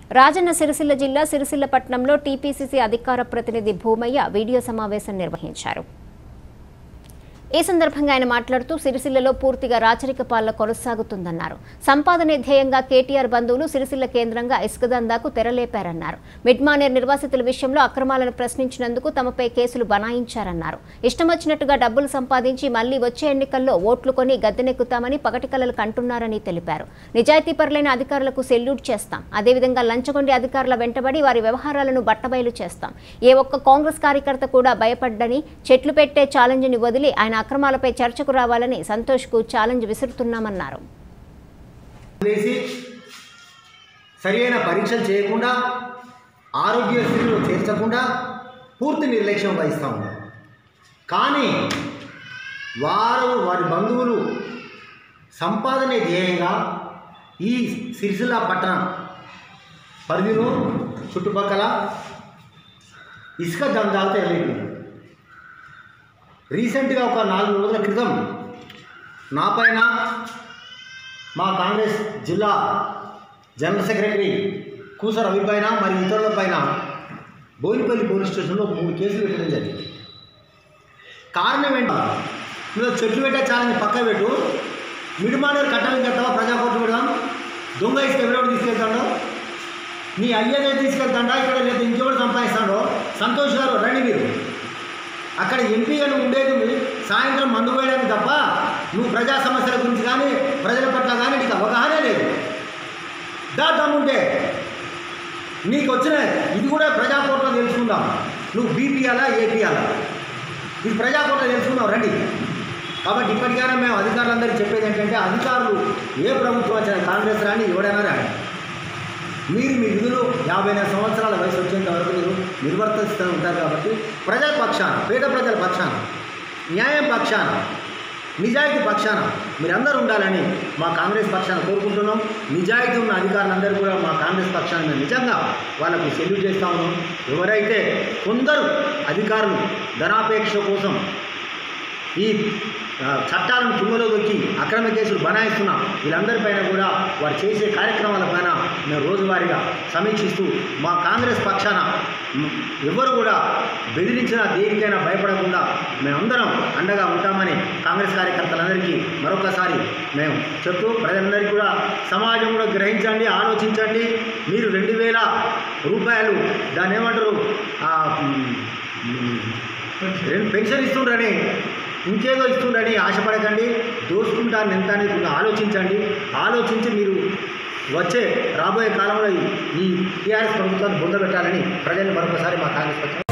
రాజన్న సిరిసిల్ల జిల్లా సిరిసిల్ల పట్టణంలో టీపీసీసీ అధికార ప్రతినిధి భూమయ్య వీడియో సమావేశం నిర్వహించారు ఈ సందర్భంగా ఆయన మాట్లాడుతూ సిరిసిల్లలో పూర్తిగా రాచరిక పాలన కొనసాగుతుందన్నారు సంపాదనే ధ్యేయంగా కేటీఆర్ బంధువులు సిరిసిల్ల కేంద్రంగా ఇసుక దందాకు తెరలేపారన్నారు మిడ్మానేర్ నిర్వాసితుల విషయంలో అక్రమాలను ప్రశ్నించినందుకు తమపై కేసులు బనాయించారన్నారు ఇష్టం వచ్చినట్టుగా డబ్బులు సంపాదించి మళ్లీ వచ్చే ఎన్నికల్లో ఓట్లు కొని గద్దెనెక్కుతామని పగటి కలలు కంటున్నారని తెలిపారు నిజాయితీపరులైన అధికారులకు సెల్యూట్ చేస్తాం అదేవిధంగా లంచగొండి అధికారుల వెంటబడి వారి వ్యవహారాలను బట్టబయలు చేస్తాం ఏ ఒక్క కాంగ్రెస్ కార్యకర్త కూడా భయపడ్డని చెట్లు పెట్టే ఛాలెంజ్ని వదిలి ఆయన అక్రమాలపై చర్చకు రావాలని సంతోష్కు ఛాలెంజ్ విసురుతున్నామన్నారు వేసి సరియైన పరీక్షలు చేయకుండా ఆరోగ్య స్థితిలో చేర్చకుండా పూర్తి నిర్లక్ష్యం వహిస్తూ ఉన్నారు కానీ వారు వారి బంధువులు సంపాదనే ధ్యేయంగా ఈ సిరిసిల్ల పట్టణ పరిధిలో చుట్టుపక్కల ఇసుక దందాలతో వెళ్ళింది రీసెంట్గా ఒక నాలుగు రోజుల క్రితం నా పైన మా కాంగ్రెస్ జిల్లా జనరల్ సెక్రటరీ కూస రవి పైన మరి ఇతరుల పైన బోయినపల్లి పోలీస్ స్టేషన్లో మూడు కేసులు పెట్టడం జరిగింది కారణం ఏంటి నువ్వు చెట్లు పెట్టే ఛాలెంజ్ పక్క పెట్టు మిడిమానేరు కట్టడం కట్టావా ప్రజాకోర్టు పెడదాం దొంగ ఇసుక ఎవరెవరు తీసుకెళ్తాడో నీ అయ్యదే తీసుకెళ్తాడా ఇక్కడ లేదా ఇంకెవరు సంపాదిస్తాడో సంతోష్ గారు రండి మీరు అక్కడ ఎంపీగా నువ్వు ఉండేది సాయంత్రం మందు వేయడానికి తప్ప నువ్వు ప్రజా సమస్యల గురించి కానీ ప్రజల పట్ల కానీ నీకు అవగాహన లేదు దా దమ్ముంటే నీకు వచ్చిన ఇది కూడా ప్రజాకోర్టులో తెలుసుకుందాం నువ్వు బీపీయాలా ఏపీయాలా ఇది ప్రజాకోర్టులో తెలుసుకుందాం రండి కాబట్టి ఇప్పటికైనా మేము అధికారులందరికీ చెప్పేది ఏంటంటే అధికారులు ఏ ప్రభుత్వం వచ్చిన కాంగ్రెస్ రాని ఎవడైనా రాని మీరు మీ విధులు యాభై నాలుగు సంవత్సరాల వయసు వచ్చేంత వరకు మీరు నిర్వర్తిస్తూ ఉంటారు కాబట్టి ప్రజల పక్షాన పేద ప్రజల పక్షాన న్యాయం పక్షాన నిజాయితీ పక్షాన మీరందరూ ఉండాలని మా కాంగ్రెస్ పక్షాన కోరుకుంటున్నాం నిజాయితీ ఉన్న అధికారులందరూ కూడా మా కాంగ్రెస్ పక్షాన మేము నిజంగా వాళ్ళకు సెల్యూట్ చేస్తా ఉన్నాం ఎవరైతే కొందరు అధికారులు ధనాపేక్ష కోసం ఈ ఆ, చట్టాలను తుంగలో దొక్కి అక్రమ కేసులు బనాయిస్తున్న వీళ్ళందరిపైన కూడా వారు చేసే కార్యక్రమాలపైన మేము రోజువారీగా సమీక్షిస్తూ మా కాంగ్రెస్ పక్షాన మ్, ఎవరు కూడా బెదిరించిన దేనికైనా భయపడకుండా మేమందరం అండగా ఉంటామని కాంగ్రెస్ కార్యకర్తలందరికీ మరొకసారి మేము చెప్తూ ప్రజలందరికీ కూడా సమాజం కూడా గ్రహించండి ఆలోచించండి మీరు రెండు వేల రూపాయలు దాన్ని ఏమంటారు ఆ, మ్, మ్, రెండు పెన్షన్ ఇస్తుండ్రని ఇంకేదో ఇస్తుండని ఆశపడకండి దోసుకుంటారని ఎంత అనేది కొంచెం ఆలోచించండి ఆలోచించి మీరు వచ్చే రాబోయే కాలంలో ఈ టీఆర్ఎస్ ప్రభుత్వాన్ని పొందబెట్టాలని ప్రజలు మరొకసారి మా కాంగ్రెస్ పక్షం